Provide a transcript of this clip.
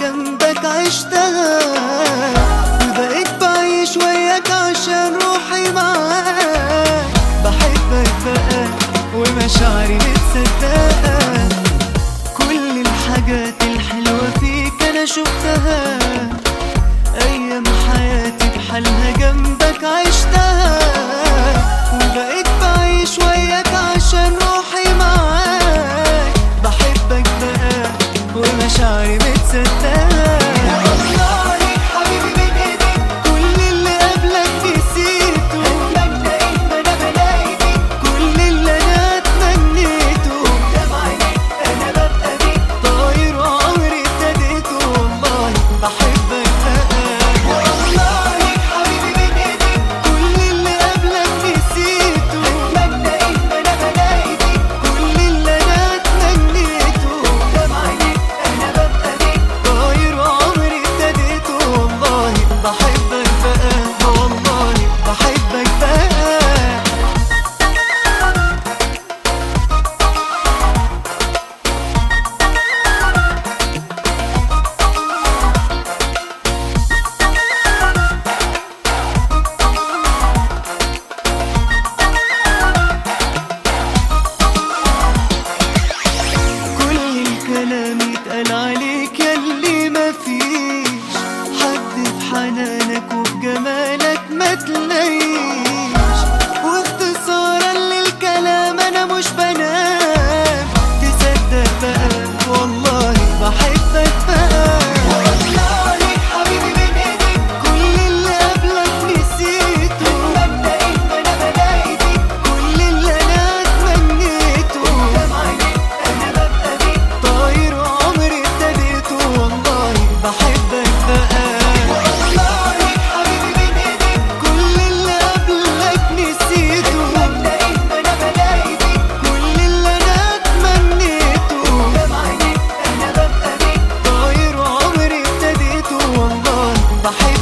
جنبك عشتها وبقيت بعيش وياك عشان روحي معاك بحبك بقى ومشاعري متصدقة كل الحاجات الحلوة فيك أنا شفتها أيام حياتي بحالها جنبك عشتها وبقيت بعيش وياك عشان روحي معاك بحبك بقى ومشاعري متصدقة والله حبيبي من ايديك كل اللي قبلك نسيته اتمنى ان انا بلاقيك كل اللي انا اتمنيته قدام عينيك انا ببقى بيك طاير وعمري ابتديته والله بحبك بقى والله حبيبي من ايديك كل اللي قبلك نسيته اتمنى ان انا بلاقيك كل اللي انا اتمنيته قدام عينيك انا ببقى بيك طاير وعمري ابتديته والله بحبك بقى والله بحبك بقى كل الكلام يتقال عليك ياللي مفيش حد بحنانك وبجمالك ما تلاقيش واختصارا للكلام انا مش بنام تصدق بقى والله بحبك بقى والله حبيبي من ايديك كل اللي قبلك نسيته اتمنى ان انا بلاقيك كل اللي انا اتمنيته قدام عينيك انا ببقى بيك طاير وعمري ابتديته والله بحبك بقى والله حبيبي من ايديك كل اللي قبلك نسيته اتمنى ان انا بلاقيك كل اللي انا اتمنيته قدام عينيك انا ببقى بيك طاير وعمري ابتديته والله بحبك